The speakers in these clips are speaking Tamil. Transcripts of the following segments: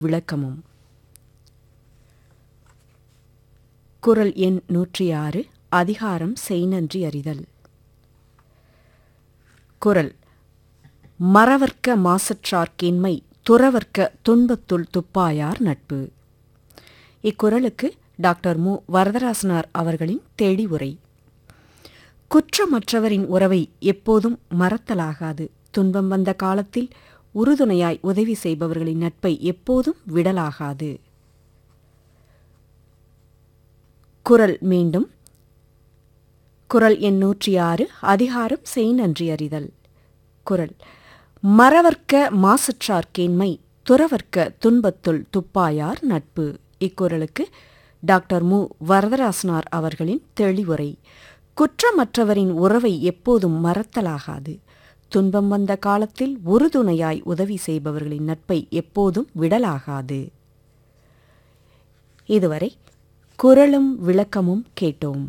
விளக்கமும் குறள் எண் நூற்றி ஆறு அதிகாரம் செய்நன்றி அறிதல் குறள் மறவர்க்க மாசற்றார்க்கின்மை துறவர்க்க துன்பத்துள் துப்பாயார் நட்பு இக்குறளுக்கு டாக்டர் மு வரதராசனார் அவர்களின் தெளிவுரை குற்றமற்றவரின் உறவை எப்போதும் மறத்தலாகாது துன்பம் வந்த காலத்தில் உறுதுணையாய் உதவி செய்பவர்களின் நட்பை எப்போதும் விடலாகாது குறள் மீண்டும் குறள் எண் நூற்றி ஆறு அதிகாரம் செய் நன்றி அறிதல் குறள் மறவர்க்க மாசற்றார்க்கேண்மை துறவர்க்க துன்பத்துள் துப்பாயார் நட்பு இக்குறளுக்கு டாக்டர் மு வரதராசனார் அவர்களின் தெளிவுரை குற்றமற்றவரின் உறவை எப்போதும் மறத்தலாகாது துன்பம் வந்த காலத்தில் உறுதுணையாய் உதவி செய்பவர்களின் நட்பை எப்போதும் விடலாகாது இதுவரை குரலும் விளக்கமும் கேட்டோம்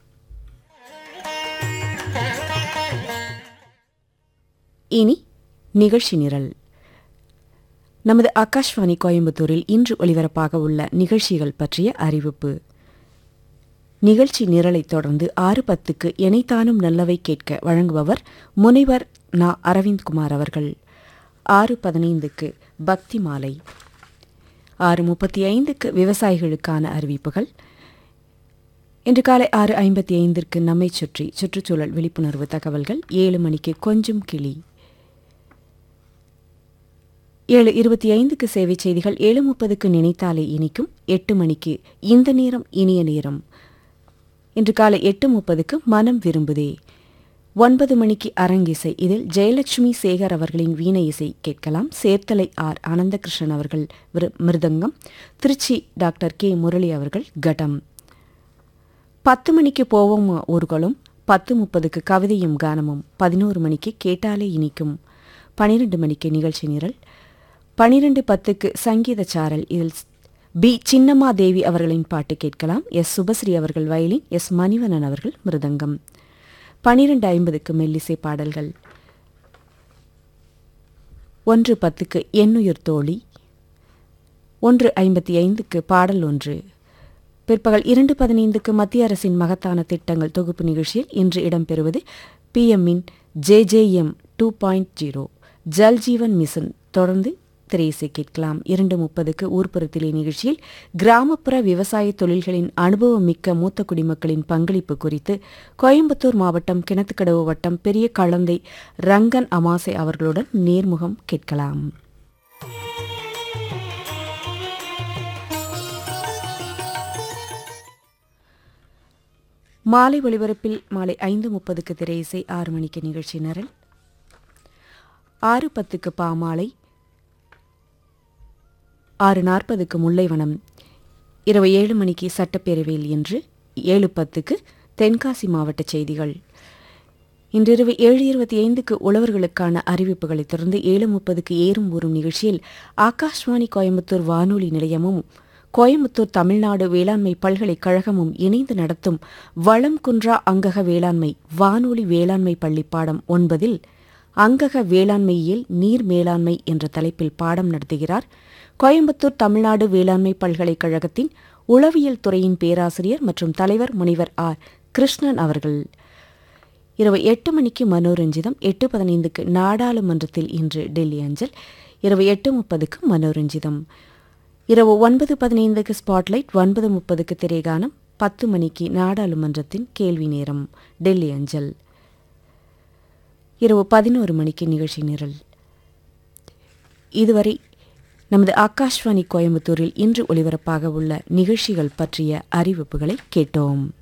இனி நிகழ்ச்சி நிரல் நமது ஆகாஷ்வாணி கோயம்புத்தூரில் இன்று ஒலிபரப்பாக உள்ள நிகழ்ச்சிகள் பற்றிய அறிவிப்பு நிகழ்ச்சி நிரலைத் தொடர்ந்து ஆறு பத்துக்கு எனைத்தானும் நல்லவை கேட்க வழங்குபவர் முனைவர் நா அரவிந்த்குமார் அவர்கள் ஆறு பதினைந்துக்கு பக்தி மாலை ஆறு முப்பத்தி ஐந்துக்கு விவசாயிகளுக்கான அறிவிப்புகள் இன்று காலை ஆறு ஐம்பத்தி ஐந்திற்கு நம்மை சுற்றி சுற்றுச்சூழல் விழிப்புணர்வு தகவல்கள் ஏழு மணிக்கு கொஞ்சம் கிளி ஏழு இருபத்தி ஐந்துக்கு சேவை செய்திகள் ஏழு முப்பதுக்கு நினைத்தாலே இனிக்கும் எட்டு மணிக்கு இந்த நேரம் இனிய நேரம் இன்று காலை எட்டு முப்பதுக்கு மனம் விரும்புதே ஒன்பது மணிக்கு அரங்கிசை இதில் ஜெயலட்சுமி சேகர் அவர்களின் வீணை இசை கேட்கலாம் சேர்த்தலை ஆர் ஆனந்தகிருஷ்ணன் அவர்கள் மிருதங்கம் திருச்சி டாக்டர் கே முரளி அவர்கள் கடம் பத்து மணிக்கு போவோம் ஊர்களும் பத்து முப்பதுக்கு கவிதையும் கானமும் பதினோரு மணிக்கு கேட்டாலே இனிக்கும் பனிரெண்டு மணிக்கு நிகழ்ச்சி நிரல் பனிரெண்டு பத்துக்கு சங்கீத சாரல் இதில் பி சின்னம்மா தேவி அவர்களின் பாட்டு கேட்கலாம் எஸ் சுபஸ்ரீ அவர்கள் வயலின் எஸ் மணிவனன் அவர்கள் மிருதங்கம் பனிரெண்டு ஐம்பதுக்கு மெல்லிசை பாடல்கள் ஒன்று பத்துக்கு எண்ணுயிர் தோழி ஒன்று ஐம்பத்தி ஐந்துக்கு பாடல் ஒன்று பிற்பகல் இரண்டு பதினைந்துக்கு மத்திய அரசின் மகத்தான திட்டங்கள் தொகுப்பு நிகழ்ச்சியில் இன்று இடம்பெறுவது பிஎம்மின் JJM two point zero Jal Jeevan mission தொடர்ந்து திரையிசை கேட்கலாம் இரண்டு முப்பதுக்கு ஊர்ப்புறத்திலே நிகழ்ச்சியில் கிராமப்புற விவசாய தொழில்களின் அனுபவம் மிக்க மூத்த குடிமக்களின் பங்களிப்பு குறித்து கோயம்புத்தூர் மாவட்டம் கிணத்துக்கடவு வட்டம் பெரிய கழந்தை ரங்கன் அமாசை அவர்களுடன் நேர்முகம் கேட்கலாம் மாலை ஒளிபரப்பில் மாலை ஐந்து முப்பதுக்கு திரையிசை ஆறு மணிக்கு நிகழ்ச்சி நிரல் ஆறு பத்துக்கு பாமாலை ஆறு நாற்பதுக்கு முல்லைவனம் இரவு ஏழு மணிக்கு சட்டப்பேரவையில் என்று ஏழு பத்துக்கு தென்காசி மாவட்ட செய்திகள் இன்றிரவு ஏழு இருபத்தி ஐந்துக்கு உழவர்களுக்கான அறிவிப்புகளைத் தொடர்ந்து ஏழு முப்பதுக்கு ஏறும் ஊறும் நிகழ்ச்சியில் ஆகாஷ்வாணி கோயம்புத்தூர் வானொலி நிலையமும் கோயம்புத்தூர் தமிழ்நாடு வேளாண்மை பல்கலைக்கழகமும் இணைந்து நடத்தும் வளம் குன்றா அங்கக வேளாண்மை வானொலி வேளாண்மை பள்ளி பாடம் ஒன்பதில் அங்கக வேளாண்மையில் நீர் மேலாண்மை என்ற தலைப்பில் பாடம் நடத்துகிறார் கோயம்புத்தூர் தமிழ்நாடு வேளாண்மை பல்கலைக்கழகத்தின் உளவியல் துறையின் பேராசிரியர் மற்றும் தலைவர் முனைவர் ஆர் கிருஷ்ணன் அவர்கள் இரவு எட்டு மணிக்கு மனோரஞ்சிதம் எட்டு பதினைந்துக்கு நாடாளுமன்றத்தில் இன்று டெல்லி அஞ்சல் இரவு எட்டு முப்பதுக்கு மனோரஞ்சிதம் இரவு ஒன்பது பதினைந்துக்கு ஸ்பாட்லைட் ஒன்பது முப்பதுக்கு திரைகானம் பத்து மணிக்கு நாடாளுமன்றத்தின் கேள்வி நேரம் டெல்லி அஞ்சல் இரவு பதினோரு மணிக்கு நிகழ்ச்சி நிரல் இதுவரை நமது ஆகாஷ்வாணி கோயம்புத்தூரில் இன்று ஒலிபரப்பாக உள்ள நிகழ்ச்சிகள் பற்றிய அறிவிப்புகளை கேட்டோம்